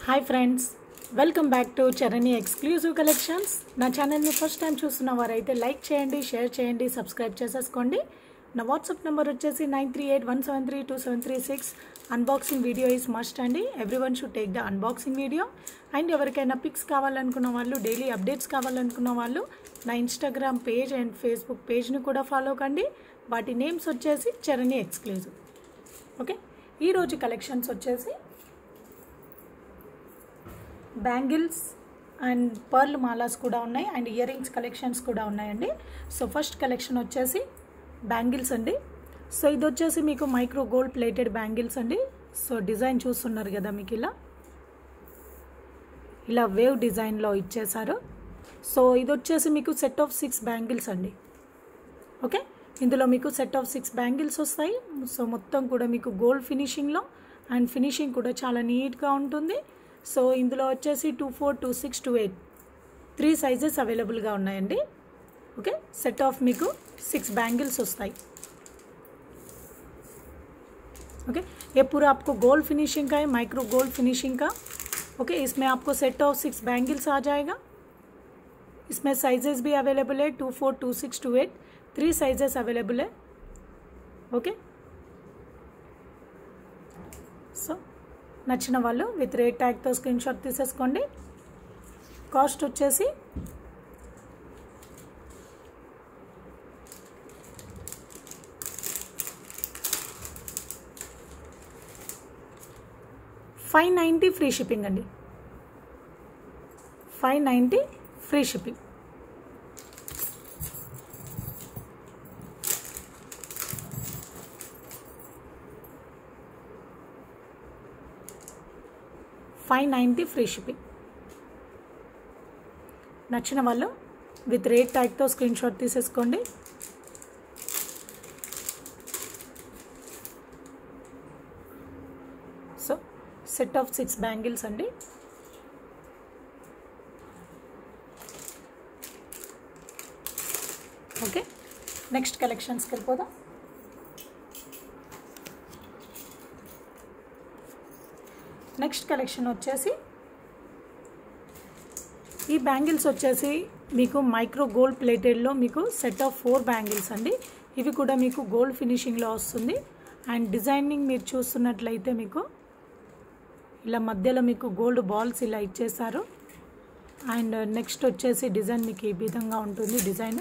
hi friends welcome back to Charani exclusive collections నా ఛానల్ని first time చూస్తున్న వారైతే లైక్ చేయండి షేర్ చేయండి సబ్స్క్రైబ్ చేసేసుకోండి నా వాట్సాప్ నెంబర్ వచ్చేసి nine three eight one seven three two seven three six unboxing video is must అండి every one should take the unboxing video and ఎవరికైనా పిక్స్ కావాలనుకున్న వాళ్ళు డైలీ అప్డేట్స్ కావాలనుకున్న వాళ్ళు నా ఇన్స్టాగ్రామ్ పేజ్ అండ్ ఫేస్బుక్ పేజ్ని కూడా ఫాలో కండి వాటి నేమ్స్ వచ్చేసి చరణి ఎక్స్క్లూజివ్ ఓకే ఈరోజు కలెక్షన్స్ వచ్చేసి బ్యాంగిల్స్ అండ్ పర్ల్ మాలాస్ కూడా ఉన్నాయి అండ్ ఇయర్ రింగ్స్ కలెక్షన్స్ కూడా ఉన్నాయండి సో ఫస్ట్ కలెక్షన్ వచ్చేసి బ్యాంగిల్స్ అండి సో ఇది వచ్చేసి మీకు మైక్రో గోల్డ్ ప్లేటెడ్ బ్యాంగిల్స్ అండి సో డిజైన్ చూస్తున్నారు కదా మీకు ఇలా ఇలా వేవ్ డిజైన్లో ఇచ్చేసారు సో ఇది వచ్చేసి మీకు సెట్ ఆఫ్ సిక్స్ బ్యాంగిల్స్ అండి ఓకే ఇందులో మీకు సెట్ ఆఫ్ సిక్స్ బ్యాంగిల్స్ వస్తాయి సో మొత్తం కూడా మీకు గోల్డ్ ఫినిషింగ్లో అండ్ ఫినిషింగ్ కూడా చాలా నీట్గా ఉంటుంది సో ఇందులో వచ్చేసి two four two six two eight three sizes అవైలబుల్గా ఉన్నాయండి ఓకే సెట్ ఆఫ్ మీకు సిక్స్ बैंगल्स వస్తాయి ओके ये पूरा आपको गोल्ड फिनिशिंग का है माइक्रो गोल्ड फिनिशिंग का ओके इसमें आपको सेट ऑफ सिक्स बैंगल्स आ जाएगा इसमें साइजेस भी अवेलेबल है two four two six two eight three sizes available है ఓకే సో నచ్చిన వాళ్ళు విత్ రేట్ ట్యాగ్తో స్క్రీన్ షాట్ తీసేసుకోండి కాస్ట్ వచ్చేసి ఫైవ్ నైంటీ ఫ్రీ షిప్పింగ్ అండి five ninety free shipping five ninety free shipping నచ్చిన వాళ్ళు విత్ రేట్ ట్యాగ్తో స్క్రీన్ షాట్ తీసేసుకోండి so set of six bangles అండి ఓకే నెక్స్ట్ కలెక్షన్స్కి వెళ్ళిపోదాం నెక్స్ట్ కలెక్షన్ వచ్చేసి ఈ బ్యాంగిల్స్ వచ్చేసి మీకు మైక్రో గోల్డ్ ప్లేటెడ్లో మీకు సెట్ ఆఫ్ ఫోర్ బ్యాంగిల్స్ అండి ఇవి కూడా మీకు గోల్డ్ ఫినిషింగ్లో వస్తుంది అండ్ డిజైనింగ్ మీరు చూస్తున్నట్లయితే మీకు ఇలా మధ్యలో మీకు గోల్డ్ బాల్స్ ఇలా ఇచ్చేసారు అండ్ నెక్స్ట్ వచ్చేసి డిజైన్ మీకు ఈ విధంగా ఉంటుంది design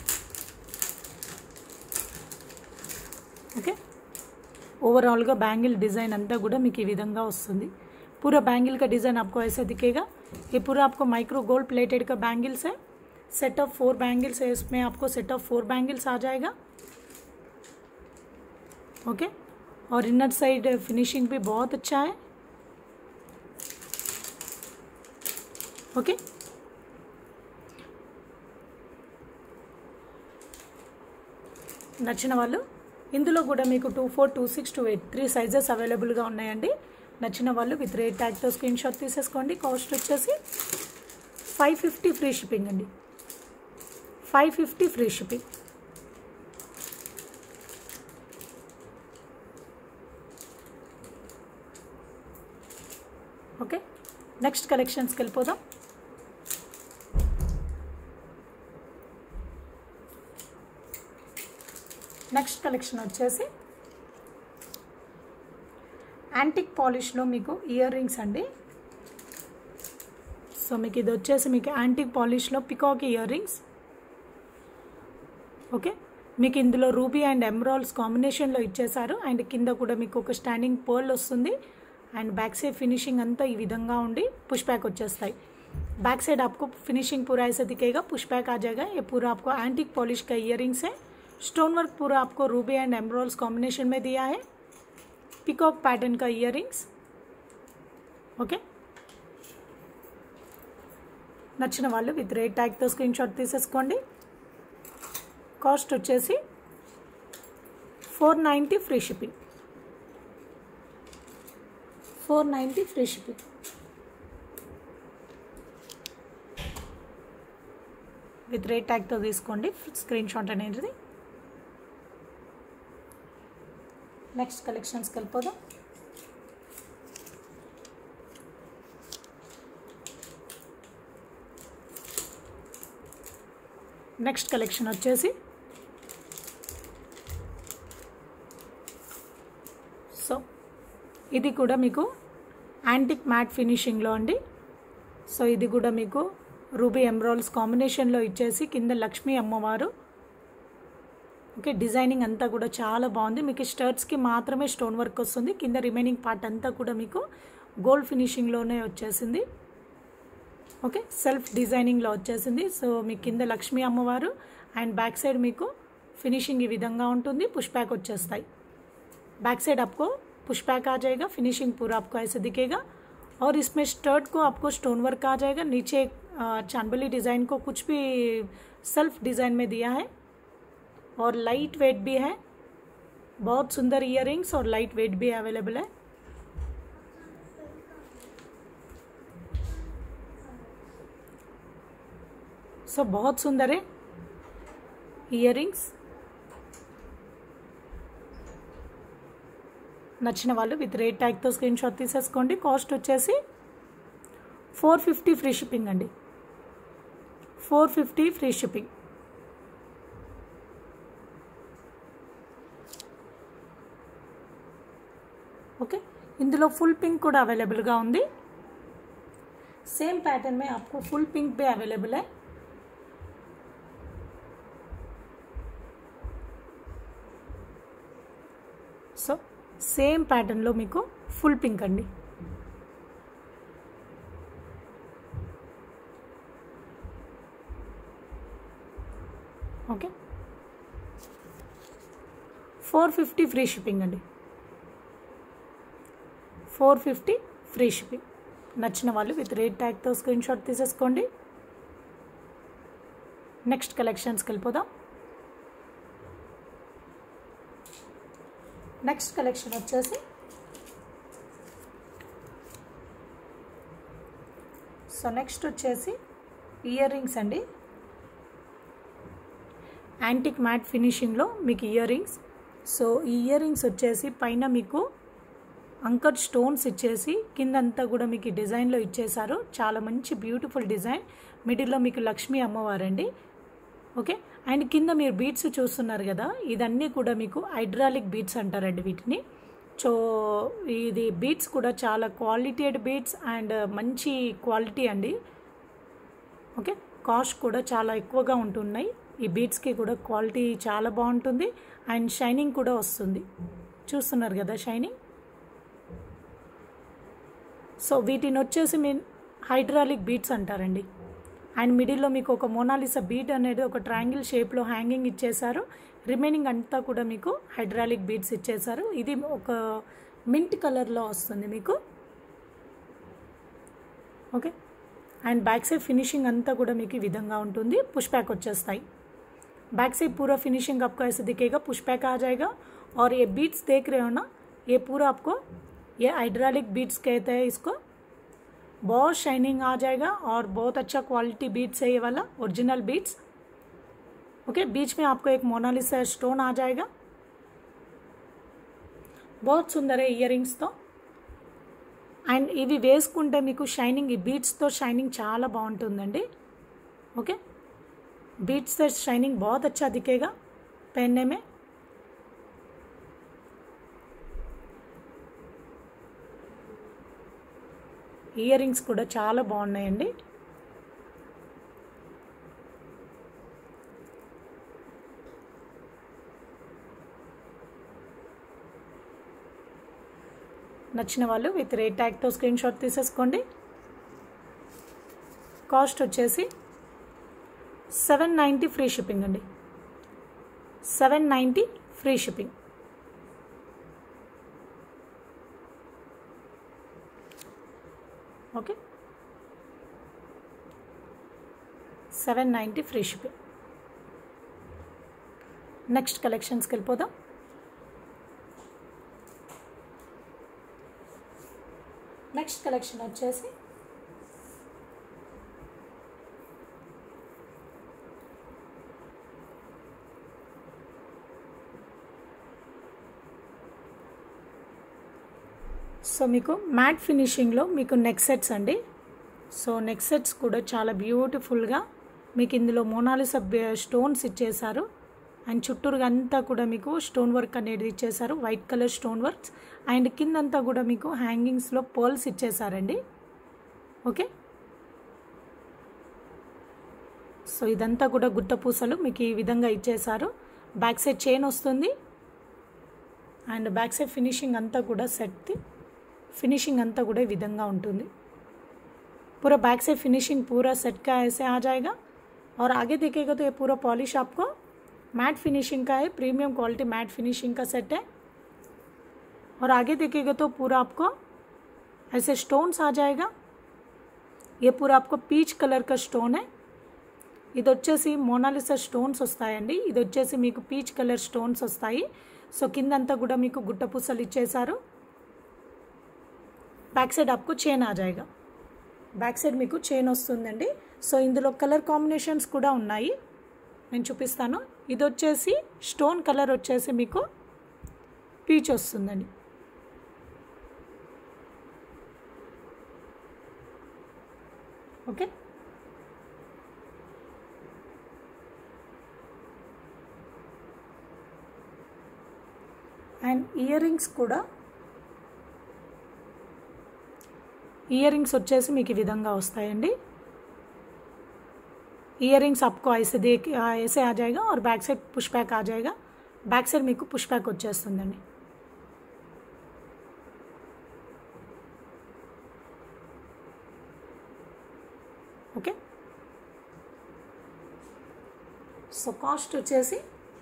okay overall bangle design अंता కూడా మీకు ఈ విధంగా వస్తుంది पूरा बैंगल का डिज़ाइन आपको ऐसे दिखेगा ये पूरा आपको माइक्रो गोल्ड प्लेटेड का बैंगल्स है सेट ऑफ फोर बैंगल्स है इसमें आपको सेट ऑफ फोर बैंगल्स आ जाएगा ओके और इनर साइड फिनिशिंग भी बहुत अच्छा है ओके నచ్చిన వాళ్ళు ఇందులో కూడా మీకు two four two six two eight three sizes అవైలబుల్గా ఉన్నాయండి నచ్చిన వాళ్ళు విత్ రేట్ ట్యాగ్తో స్క్రీన్ షాట్ తీసేసుకోండి కాస్ట్ వచ్చేసి ఫైవ్ ఫిఫ్టీ ఫ్రీ షిప్పింగ్ అండి five fifty free shipping okay next కలెక్షన్స్కి వెళ్ళిపోదాం నెక్స్ట్ కలెక్షన్ వచ్చేసి యాంటిక్ పాలిష్లో మీకు ఇయర్ రింగ్స్ అండి సో మీకు ఇది వచ్చేసి మీకు యాంటిక్ పాలిష్లో పికాక్ ఇయర్ రింగ్స్ ఓకే మీకు ఇందులో రూబీ అండ్ ఎమరాల్స్ కాంబినేషన్లో ఇచ్చేసారు అండ్ కింద కూడా మీకు ఒక స్టాండింగ్ పర్ల్ వస్తుంది అండ్ బ్యాక్ సైడ్ ఫినిషింగ్ అంతా ఈ విధంగా ఉండి పుష్ బ్యాక్ వచ్చేస్తాయి बैक साइड आपको फिनिशिंग पूरा ऐसे दिखेगा पुश बैक आ जाएगा ये पूरा आपको एंटिक पॉलिश का इयर है स्टोन वर्क पूरा आपको रूबी एंड एमरोल्स कॉम्बिनेशन में दिया है पिकॉक पैटर्न का इयर ఓకే నచ్చిన వాళ్ళు విత్ రేట్ ట్యాగ్తో స్క్రీన్ షాట్ తీసేసుకోండి కాస్ట్ వచ్చేసి four ninety free shipping four ninety free shipping with rate ట్యాగ్తో తీసుకోండి స్క్రీన్ షాట్ అనేది నెక్స్ట్ కలెక్షన్స్కి వెళ్ళిపోదాం నెక్స్ట్ కలెక్షన్ వచ్చేసి సో ఇది కూడా మీకు యాంటిక్ మ్యాట్ ఫినిషింగ్లో అండి సో ఇది కూడా మీకు రూబీ ఎమ్రాల్స్ కాంబినేషన్లో ఇచ్చేసి కింద లక్ష్మీ అమ్మవారు ఓకే డిజైనింగ్ అంతా కూడా చాలా బాగుంది మీకు స్టర్ట్స్కి మాత్రమే స్టోన్ వర్క్ వస్తుంది కింద రిమైనింగ్ పార్ట్ అంతా కూడా మీకు గోల్డ్ ఫినిషింగ్లోనే వచ్చేసింది ఓకే సెల్ఫ్ డిజైనింగ్లో వచ్చేసింది సో మీ కింద లక్ష్మీ అమ్మవారు అండ్ బ్యాక్ సైడ్ మీకు ఫినిషింగ్ ఈ విధంగా ఉంటుంది పుష్ బ్యాక్ వచ్చేస్తాయి बैक साइड आपको पुश बैक आ जाएगा फिनिशिंग पूरा आपको ऐसे दिखेगा और इसमें स्टर्ट को आपको स्टोन वर्क आ जाएगा नीचे चांदबली डिज़ाइन को कुछ भी सेल्फ डिज़ाइन में दिया है और लाइट वेट भी है बहुत सुंदर इयर और लाइट वेट भी अवेलेबल है सो बहुत सुंदर है इयर నచ్చిన వాళ్ళు విత్ రేట్ ట్యాగ్తో స్క్రీన్ షాట్ తీసేసుకోండి కాస్ట్ వచ్చేసి ఫోర్ ఫిఫ్టీ ఫ్రీ షిప్పింగ్ అండి four fifty free shipping okay ఇందులో ఫుల్ పింక్ కూడా అవైలబుల్గా ఉంది సేమ్ पैटर्न में आपको फुल पिंक भी अवेलेबल है సో సేమ్ ప్యాటర్న్లో మీకు ఫుల్ పింక్ అండి okay four fifty free shipping అండి ఫోర్ ఫిఫ్టీ ఫ్రీ షిప్పింగ్ నచ్చిన వాళ్ళు విత్ రేట్ ట్యాగ్తో స్క్రీన్ షాట్ తీసేసుకోండి నెక్స్ట్ కలెక్షన్స్కి వెళ్ళిపోదాం నెక్స్ట్ కలెక్షన్ వచ్చేసి సో నెక్స్ట్ వచ్చేసి ఇయర్ రింగ్స్ అండి యాంటిక్ మ్యాట్ ఫినిషింగ్లో మీకు ఇయర్ రింగ్స్ సో ఈ ఇయర్ రింగ్స్ వచ్చేసి పైన మీకు అంకర్ స్టోన్స్ ఇచ్చేసి కిందంతా కూడా మీకు డిజైన్లో ఇచ్చేసారు చాలా మంచి బ్యూటిఫుల్ డిజైన్ మిడిల్లో మీకు లక్ష్మీ అమ్మవారండి ఓకే అండ్ కింద మీరు బీట్స్ చూస్తున్నారు కదా ఇదన్నీ కూడా మీకు హైడ్రాలిక్ బీట్స్ అంటారండి వీటిని సో ఇది బీట్స్ కూడా చాలా క్వాలిటేడ్ బీట్స్ అండ్ మంచి క్వాలిటీ అండి ఓకే కాస్ట్ కూడా చాలా ఎక్కువగా ఉంటున్నాయి ఈ బీట్స్కి కూడా క్వాలిటీ చాలా బాగుంటుంది అండ్ షైనింగ్ కూడా వస్తుంది చూస్తున్నారు కదా షైనింగ్ సో వీటిని వచ్చేసి మీ హైడ్రాలిక్ బీట్స్ అంటారండి అండ్ మిడిల్లో మీకు ఒక మోనాలిసా బీట్ అనేది ఒక ట్రయాంగిల్ షేప్లో హ్యాంగింగ్ ఇచ్చేసారు రిమైనింగ్ అంతా కూడా మీకు హైడ్రాలిక్ బీట్స్ ఇచ్చేసారు ఇది ఒక మింట్ కలర్లో వస్తుంది మీకు okay and back side finishing అంతా కూడా మీకు ఈ విధంగా ఉంటుంది పుష్ బ్యాక్ వచ్చేస్తాయి बैक से पूरा फिनिशिंग आपको ऐसे दिखेगा पुश बैक आ जाएगा और ये बीट्स देख रहे हो ना ये पूरा आपको ये हाइड्रालिक बीट्स कहते हैं इसको बहुत शाइनिंग आ जाएगा और बहुत अच्छा क्वालिटी बीट्स है ये वाला ओरिजिनल बीट्स ओके बीच में आपको एक मोनालिसा स्टोन आ जाएगा बहुत सुंदर है ఇయర్ రింగ్స్తో అండ్ ఇవి వేసుకుంటే మీకు షైనింగ్ ఈ బీట్స్తో షైనింగ్ చాలా బాగుంటుందండి ఓకే बीट से शाइनिंग बहुत अच्छा दिखेगा पहनने में ఇయర్ రింగ్స్ కూడా చాలా బాగున్నాయండి నచ్చిన వాళ్ళు విత్ రేట్ ట్యాగ్తో స్క్రీన్ షాట్ తీసేసుకోండి కాస్ట్ వచ్చేసి సెవెన్ నైంటీ ఫ్రీ షిప్పింగ్ అండి seven ninety free shipping okay seven ninety free shipping next కలెక్షన్స్కి వెళ్ళిపోదాం నెక్స్ట్ కలెక్షన్ వచ్చేసి సో మీకు మ్యాట్ ఫినిషింగ్లో మీకు నెక్ సెట్స్ అండి సో నెక్ సెట్స్ కూడా చాలా బ్యూటిఫుల్గా మీకు ఇందులో మోనాలిసా స్టోన్స్ ఇచ్చేశారు అండ్ చుట్టూరుగా అంతా కూడా మీకు స్టోన్ వర్క్ అనేది ఇచ్చేసారు white colour stone works and కిందంతా కూడా మీకు హ్యాంగింగ్స్లో పర్ల్స్ ఇచ్చేసారండి ఓకే సో ఇదంతా కూడా గుట్ట పూసలు మీకు ఈ విధంగా ఇచ్చేసారు బ్యాక్ సైడ్ చైన్ వస్తుంది అండ్ बैक साइड फिनिशिंग అంతా కూడా సెట్ फिनिशिंग అంతా కూడా ఈ విధంగా ఉంటుంది पूरा बैक से फिनिशिंग पूरा सेट का ऐसे आ जाएगा और आगे देखेगा तो ये पूरा पॉलिश आपको मैट फिनिशिंग का है प्रीमियम क्वालिटी मैट फिनिशिंग का सेट है और आगे देखेगा तो पूरा आपको ऐसे स्टोन्स आ जाएगा ये पूरा आपको పీచ్ కలర్ का స్టోన్ है ఇది వచ్చేసి మోనాలిసా స్టోన్స్ వస్తాయండి ఇది వచ్చేసి మీకు పీచ్ కలర్ స్టోన్స్ వస్తాయి సో కిందంతా కూడా మీకు గుట్ట పూసలు ఇచ్చేసారు బ్యాక్ సైడ్ आपको చైన్ ఆ జాయేగా బ్యాక్ సైడ్ మీకు చైన్ వస్తుందండి సో ఇందులో కలర్ కాంబినేషన్స్ కూడా ఉన్నాయి నేను చూపిస్తాను ఇది వచ్చేసి స్టోన్ కలర్ వచ్చేసి మీకు పీచ్ వస్తుందండి ఓకే అండ్ ఇయర్ రింగ్స్ కూడా ఇయర్ రింగ్స్ వచ్చేసి మీకు ఈ విధంగా వస్తాయండి ఇయర్ రింగ్స్ आपको ऐसे दे ऐसे आ जाएगा और बैक साइड पुश बैक आ जाएगा బ్యాక్ సైడ్ మీకు పుష్ బ్యాక్ వచ్చేస్తుందండి ఓకే సో కాస్ట్ వచ్చేసి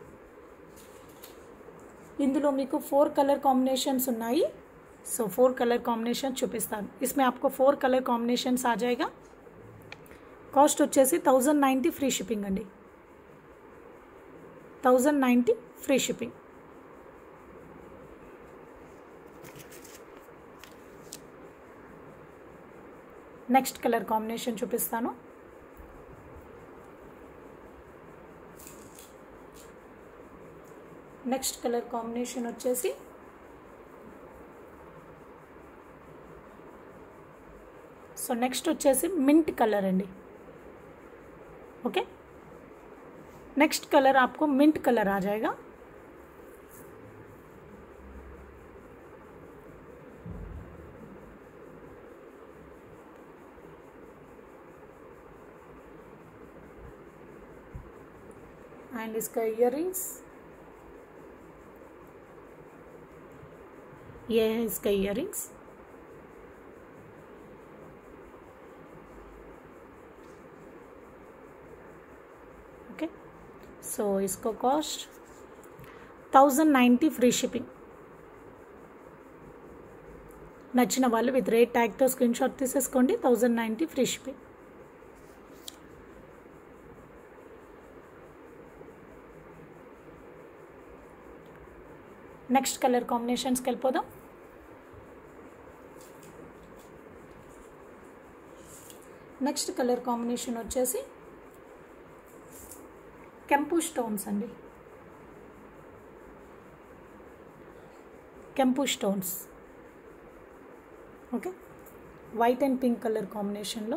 ఇందులో మీకు ఫోర్ కలర్ కాంబినేషన్స్ ఉన్నాయి సో फोर कलर कॉम्बिनेशन చూపిస్తాను इसमें आपको फोर कलर कॉम्बिनेशंस आ जाएगा కాస్ట్ వచ్చేసి థౌజండ్ నైంటీ ఫ్రీ షిప్పింగ్ అండి thousand ninety free shipping next colour combination చూపిస్తాను నెక్స్ట్ కలర్ కాంబినేషన్ వచ్చేసి సో నెక్స్ట్ వచ్చేసి మింట్ కలర్ అండి ओके नेक्स्ट कलर आपको मिंट कलर आ जाएगा एंड इसका इयर ये है इसका इयर ओके सो इसको cost thousand ninety free shipping నచ్చిన వాళ్ళు విత్ రేట్ ట్యాగ్తో స్క్రీన్ షాట్ తీసేసుకోండి thousand ninety free shipping next colour కాంబినేషన్స్కి వెళ్ళిపోదాం నెక్స్ట్ కలర్ కాంబినేషన్ వచ్చేసి కెంపు స్టోన్స్ అండి కెంపు stones okay white and pink colour కాంబినేషన్లో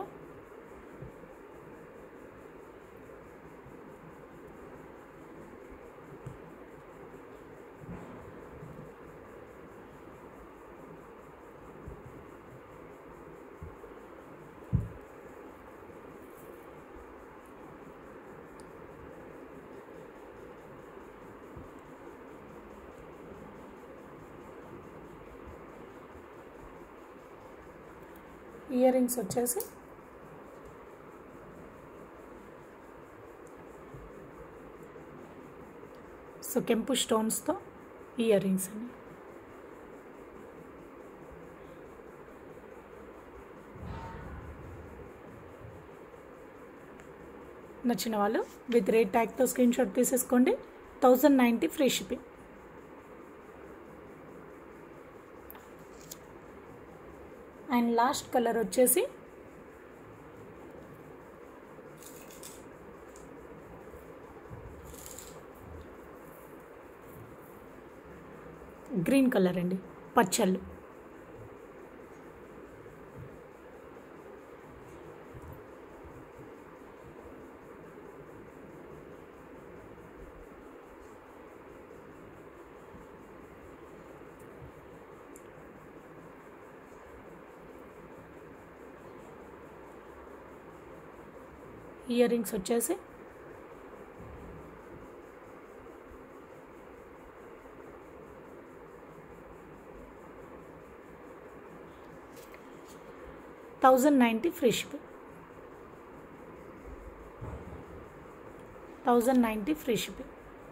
ఇయర్ రింగ్స్ వచ్చేసి సో కెంపు స్టోన్స్తో ఇయర్ రింగ్స్ అండి నచ్చిన వాళ్ళు విత్ రేట్ ట్యాగ్తో స్క్రీన్ షాట్ తీసేసుకోండి thousand ninety free shipping and last colour వచ్చేసి గ్రీన్ కలర్ అండి పచ్చళ్ళు ఇయర్ రింగ్స్ వచ్చేసి thousand ninety free shipping thousand ninety free shipping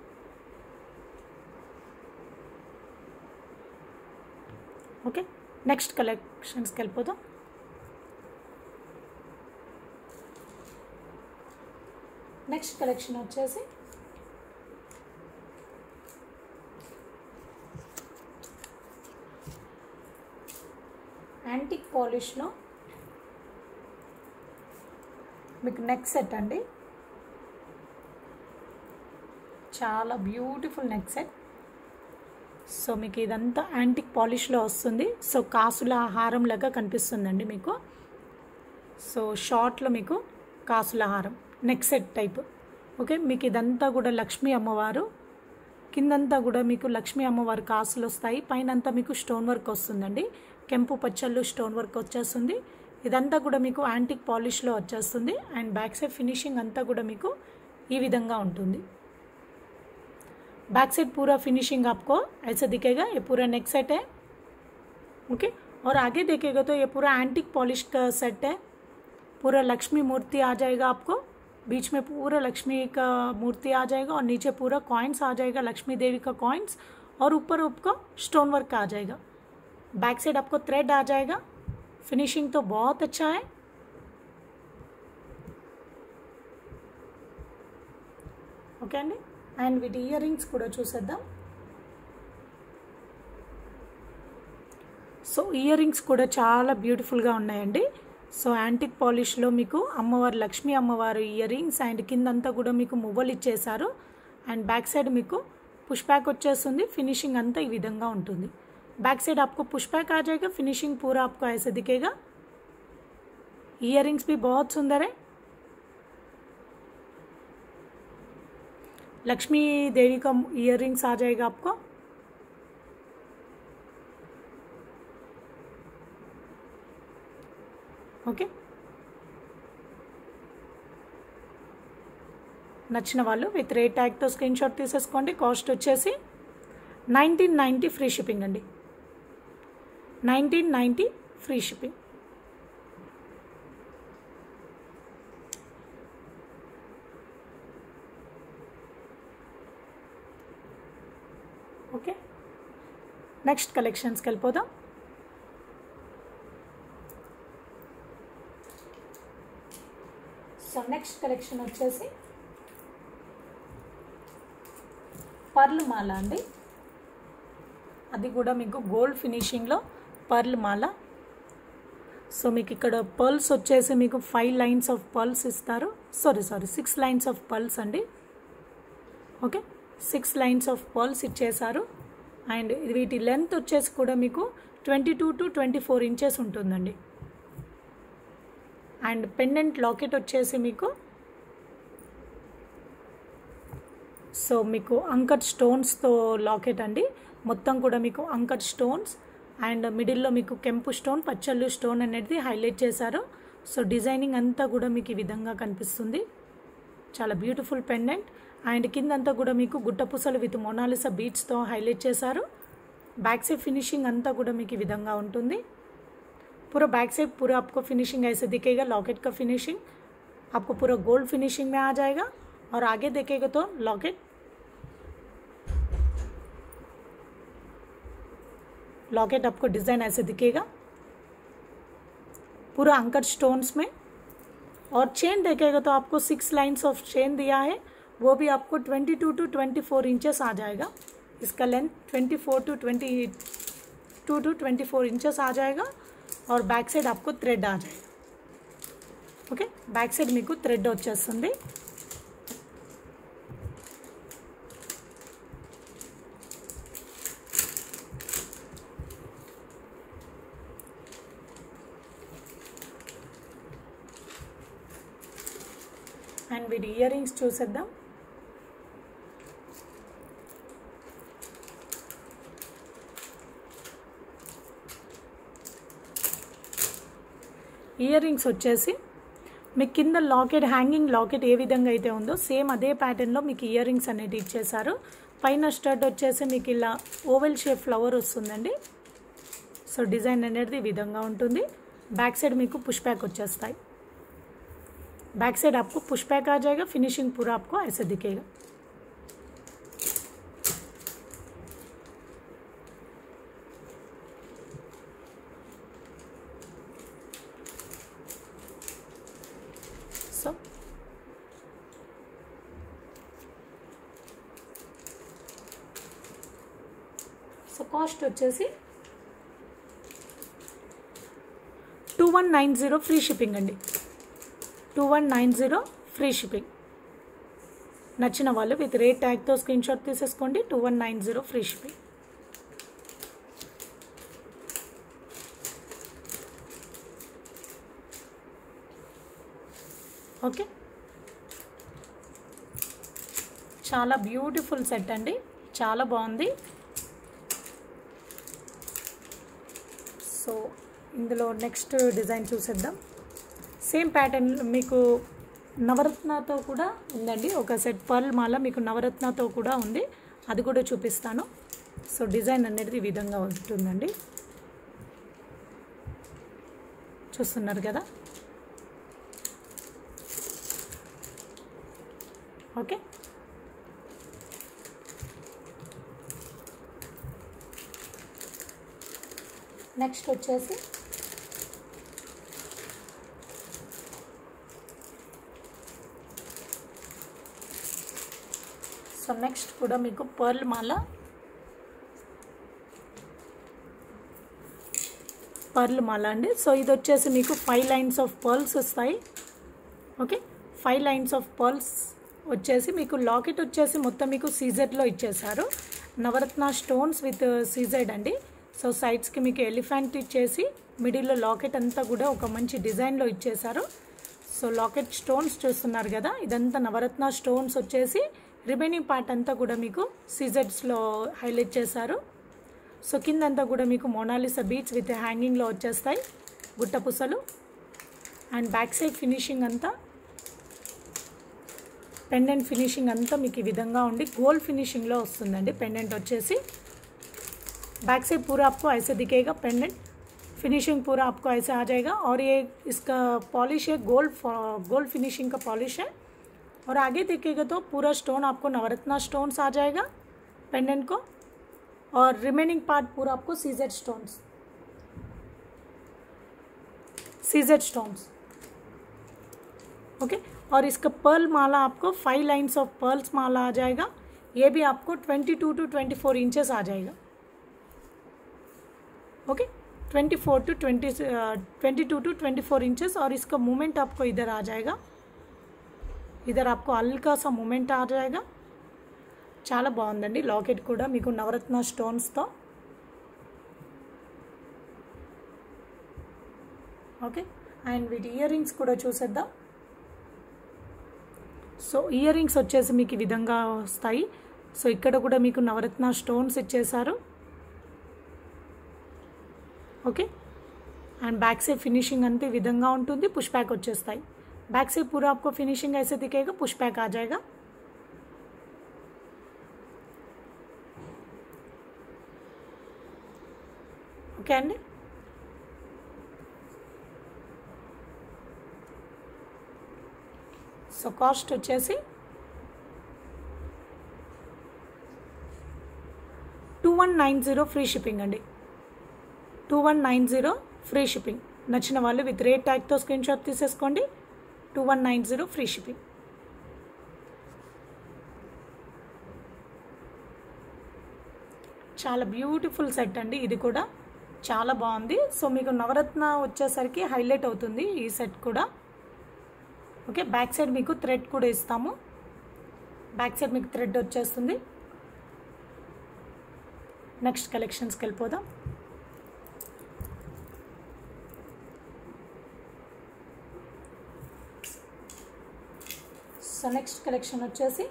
okay next కలెక్షన్స్కి వెళ్ళిపోదాం నెక్స్ట్ కలెక్షన్ వచ్చేసి యాంటిక్ పాలిష్లో మీకు నెక్ సెట్ అండి చాలా బ్యూటిఫుల్ నెక్ సెట్ సో మీకు ఇదంతా యాంటిక్ పాలిష్లో వస్తుంది సో కాసుల హారం లాగా కనిపిస్తుందండి మీకు సో షార్ట్లో మీకు కాసుల హారం నెక్ సెట్ టైప్ ఓకే మీకు ఇదంతా కూడా లక్ష్మీ అమ్మవారు కిందంతా కూడా మీకు లక్ష్మీ అమ్మవారి కాసులు వస్తాయి పైన అంతా మీకు స్టోన్ వర్క్ వస్తుందండి కెంపు పచ్చళ్ళు స్టోన్ వర్క్ వచ్చేస్తుంది ఇదంతా కూడా మీకు యాంటిక్ పాలిష్లో వచ్చేస్తుంది అండ్ బ్యాక్ సైడ్ ఫినిషింగ్ అంతా కూడా మీకు ఈ విధంగా ఉంటుంది बैक साइड पूरा फिनिशिंग आपको ऐसा दिखेगा ये पूरा नेक सेट है ओके और आगे देखेगा तो ये पूरा एंटिक पॉलिश का सेट है पूरा लक्ष्मी मूर्ति आ जाएगा आपको बीच में पूरा लक्ष्मी का मूर्ति आ जाएगा और नीचे पूरा कॉइन्स आ जाएगा लक्ष्मी देवी का कॉइन्स और ऊपर आपको स्टोन वर्क आ जाएगा बैक साइड आपको थ्रेड आ जाएगा फिनिशिंग तो बहुत अच्छा है ఓకే అండి అండ్ వీటి ఇయర్ రింగ్స్ కూడా చూసేద్దాం సో ఇయర్ రింగ్స్ కూడా చాలా బ్యూటిఫుల్గా ఉన్నాయండి సో యాంటిక్ పాలిష్లో మీకు అమ్మవారు లక్ష్మీ అమ్మవారు ఇయర్ రింగ్స్ అండ్ కిందంతా కూడా మీకు మువ్వలు ఇచ్చేసారు అండ్ బ్యాక్ సైడ్ మీకు పుష్ బ్యాక్ వచ్చేస్తుంది ఫినిషింగ్ అంతా ఈ విధంగా ఉంటుంది बैक साइड आपको पुश बैक आ जाएगा फिनिशिंग पूरा आपको ऐसे दिखेगा इयर भी बहुत सुंदर है लक्ष्मी देवी का इयर रिंग्स आ जाएगा आपको ఓకే నచ్చిన వాళ్ళు విత్ రేట్ ట్యాగ్తో స్క్రీన్ షాట్ తీసేసుకోండి కాస్ట్ వచ్చేసి నైన్టీన్ నైంటీ ఫ్రీ షిప్పింగ్ అండి nineteen ninety free shipping okay next కలెక్షన్స్కి వెళ్ళిపోదాం సో నెక్స్ట్ కలెక్షన్ వచ్చేసి పర్ల్ మాల అండి అది కూడా మీకు గోల్డ్ ఫినిషింగ్లో పర్ల్ మాల సో మీకు ఇక్కడ పర్ల్స్ వచ్చేసి మీకు ఫైవ్ లైన్స్ ఆఫ్ పర్ల్స్ ఇస్తారు sorry sorry six lines of pearls అండి okay six lines of pearls ఇచ్చేసారు అండ్ వీటి లెంత్ వచ్చేసి కూడా మీకు twenty two to twenty four inches ఉంటుందండి అండ్ పెండెంట్ లాకెట్ వచ్చేసి మీకు సో మీకు అంకట్ స్టోన్స్తో లాకెట్ అండి మొత్తం కూడా మీకు అంకట్ స్టోన్స్ అండ్ మిడిల్లో మీకు కెంపు స్టోన్ పచ్చళ్ళు స్టోన్ అనేది హైలైట్ చేశారు సో డిజైనింగ్ అంతా కూడా మీకు ఈ విధంగా కనిపిస్తుంది చాలా బ్యూటిఫుల్ పెండెంట్ అండ్ కిందంతా కూడా మీకు గుట్టపూసలు విత్ మొనాలిసా బీట్స్తో హైలైట్ చేశారు బ్యాక్ సైడ్ ఫినిషింగ్ అంతా కూడా మీకు ఈ విధంగా ఉంటుంది पूरा बैक साइड पूरा आपको फिनिशिंग ऐसे दिखेगा लॉकेट का फिनिशिंग आपको पूरा गोल्ड फिनिशिंग में आ जाएगा और आगे देखेगा तो लॉकेट लॉकेट आपको डिज़ाइन ऐसे दिखेगा पूरा अंकट स्टोन्स में और चेन देखेगा तो आपको सिक्स लाइन्स ऑफ चेन दिया है वो भी आपको 22 टू टू 24 इंचेस आ जाएगा इसका लेंथ 24 टू 22 टू 24 इंचेस आ जाएगा और బ్యాక్ సైడ్ आपको థ్రెడ్ ఆ जाएगा ఓకే బ్యాక్ సైడ్ మీకు థ్రెడ్ వచ్చేస్తుంది అండ్ వీడి ఇయర్ రింగ్స్ చూసేద్దాం ఇయర్ రింగ్స్ వచ్చేసి మీకు కింద లాకెట్ హ్యాంగింగ్ లాకెట్ ఏ విధంగా అయితే ఉందో సేమ్ అదే ప్యాటర్న్లో మీకు ఇయర్ రింగ్స్ అనేది ఇచ్చేసారు పైన స్టడ్ వచ్చేసి మీకు ఇలా ఓవెల్ షేప్ ఫ్లవర్ వస్తుందండి సో డిజైన్ అనేది ఈ విధంగా ఉంటుంది बैक साइड मेरे को पुश बैक వచ్చేస్తా है बैक साइड आपको पुश बैक आ जाएगा फिनिशिंग पूरा आपको ऐसे दिखेगा సో సో కాస్ట్ వచ్చేసి two one nine zero free shipping అండి two one nine zero free shipping నచ్చిన వాళ్ళు విత్ రేట్ ట్యాగ్తో స్క్రీన్ షాట్ తీసేసుకోండి two one nine zero free shipping okay చాలా బ్యూటిఫుల్ సెట్ అండి చాలా బాగుంది సో ఇందులో నెక్స్ట్ డిజైన్ చూసేద్దాం సేమ్ ప్యాటర్న్ మీకు నవరత్నతో కూడా ఉందండి ఒక సెట్ పర్ల్ మాల మీకు నవరత్నతో కూడా ఉంది అది కూడా చూపిస్తాను సో డిజైన్ అనేది ఈ విధంగా ఉంటుందండి చూస్తున్నారు కదా ఓకే నెక్స్ట్ వచ్చేసి సో నెక్స్ట్ కూడా మీకు పర్ల్ మాల పర్ల్ మాల అండి సో ఇది వచ్చేసి మీకు ఫైవ్ లైన్స్ ఆఫ్ పర్ల్స్ వస్తాయి okay five lines of pearls వచ్చేసి మీకు లాకెట్ వచ్చేసి మొత్తం మీకు సీజెడ్లో ఇచ్చేసారు నవరత్న స్టోన్స్ విత్ సీజెడ్ అండి సో సైడ్స్కి మీకు ఎలిఫెంట్ ఇచ్చేసి మిడిల్లో లాకెట్ అంతా కూడా ఒక మంచి డిజైన్లో ఇచ్చేసారు సో లాకెట్ స్టోన్స్ చూస్తున్నారు కదా ఇదంతా నవరత్న స్టోన్స్ వచ్చేసి రిమైనింగ్ పార్ట్ అంతా కూడా మీకు సీజెడ్స్లో హైలైట్ చేశారు సో కిందంతా కూడా మీకు మోనాలిసా బీచ్ విత్ హ్యాంగింగ్లో వచ్చేస్తాయి గుట్టపుసలు అండ్ బ్యాక్ సైడ్ ఫినిషింగ్ అంతా పెండెంట్ ఫినిషింగ్ అంతా మీకు ఈ విధంగా ఉండి గోల్డ్ ఫినిషింగ్లో వస్తుందండి పెండెంట్ వచ్చేసి बैक से पूरा आपको ऐसे दिखेगा पेंडेंट फिनिशिंग पूरा आपको ऐसे आ जाएगा और ये इसका पॉलिश है गोल्ड गोल्ड फिनिशिंग का पॉलिश है और आगे देखिएगा तो पूरा स्टोन आपको नवरत्ना स्टोन्स आ जाएगा पेंडेंट को और रिमेनिंग पार्ट पूरा आपको CZ stones CZ stones okay और इसका पर्ल माला आपको फाइव लाइन्स ऑफ पर्ल्स माला आ जाएगा ये भी आपको twenty two two twenty four inches आ जाएगा okay twenty four two twenty twenty two two twenty four inches और इसका मूवमेंट आपको इधर आ जाएगा इधर आपको हल्का सा मूवमेंट आ जाएगा చాలా బాగుందండి లాకెట్ కూడా మీకు నవరత్న స్టోన్స్తో ఓకే అండ్ వీటి ఇయర్ రింగ్స్ కూడా చూసేద్దాం సో ఇయర్ రింగ్స్ వచ్చేసి మీకు ఈ విధంగా వస్తాయి సో ఇక్కడ కూడా మీకు నవరత్న స్టోన్స్ ఇచ్చేసారు ओके एंड बैक से फिनिशिंग अंत विधंगा ఉంటుంది పుష్ బ్యాక్ వచ్చేస్తాయి బ్యాక్ से पूरा आपको फिनिशिंग ऐसे दिखेगा पुश बैक आ जाएगा ఓకే అండి సో కాస్ట్ వచ్చేసి two one nine zero free shipping అండి two one nine zero free shipping నచ్చిన వాళ్ళు విత్ రేట్ ట్యాగ్తో స్క్రీన్ షాట్ తీసేసుకోండి two one nine zero free shipping చాలా బ్యూటిఫుల్ సెట్ అండి ఇది కూడా చాలా బాగుంది సో మీకు నవరత్న వచ్చేసరికి హైలైట్ అవుతుంది ఈ సెట్ కూడా ఓకే బ్యాక్ సైడ్ మీకు థ్రెడ్ కూడా ఇస్తాము బ్యాక్ సైడ్ మీకు థ్రెడ్ వచ్చేస్తుంది నెక్స్ట్ కలెక్షన్స్కి వెళ్ళిపోదాం సో నెక్స్ట్ కలెక్షన్ వచ్చేసి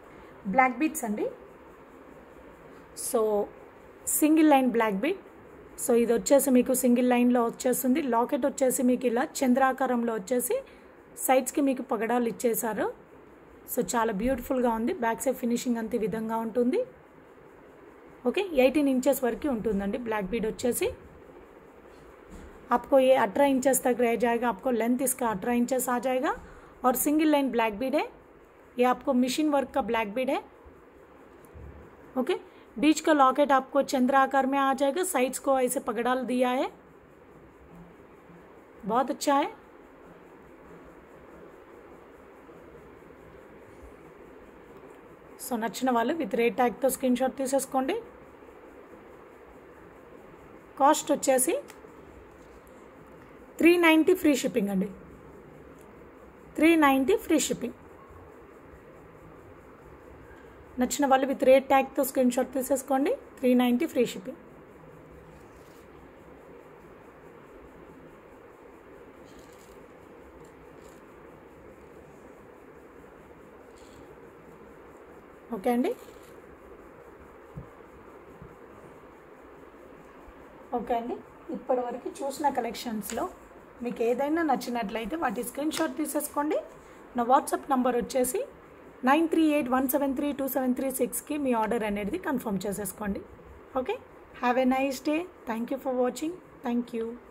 బ్లాక్ బీట్స్ అండి so single line black bead so ఇది వచ్చేసి మీకు సింగిల్ లైన్లో వచ్చేస్తుంది లాకెట్ వచ్చేసి మీకు ఇలా చంద్రాకారంలో వచ్చేసి సైడ్స్కి మీకు పగడాలు ఇచ్చేసారు సో చాలా బ్యూటిఫుల్గా ఉంది బ్యాక్ సైడ్ ఫినిషింగ్ అంత ఈ విధంగా ఉంటుంది ఓకే ఎయిటీన్ ఇంచెస్ వరకు ఉంటుందండి బ్लैक बीड వచ్చేసి आपको ये 18 इंचेस तक रह जाएगा आपको लेंथ इसका 18 इंचेस आ जाएगा और सिंगल लाइन ब्लैक बीड है ये आपको मशीन वर्क का ब्लैक बीड है ओके बीच का लॉकेट आपको चंद्र आकार में आ जाएगा साइड्स को ऐसे पगड़ाल दिया है बहुत अच्छा है సో నచ్చిన వాళ్ళు విత్ రేట్ ట్యాగ్తో స్క్రీన్ షాట్ తీసేసుకోండి కాస్ట్ వచ్చేసి త్రీ నైంటీ ఫ్రీ షిప్పింగ్ అండి త్రీ నైంటీ ఫ్రీ షిప్పింగ్ నచ్చిన వాళ్ళు విత్ రేట్ ట్యాగ్తో స్క్రీన్ షాట్ తీసేసుకోండి three ninety free shipping okay అండి ఓకే అండి ఇప్పటివరకు చూసిన కలెక్షన్స్లో మీకు ఏదైనా నచ్చినట్లయితే వాటి స్క్రీన్ షాట్ తీసేసుకోండి నా వాట్సాప్ నంబర్ వచ్చేసి nine three eight one seven three two seven three సిక్స్కి మీ ఆర్డర్ అనేది కన్ఫర్మ్ చేసేసుకోండి okay have a nice day thank you for watching thank you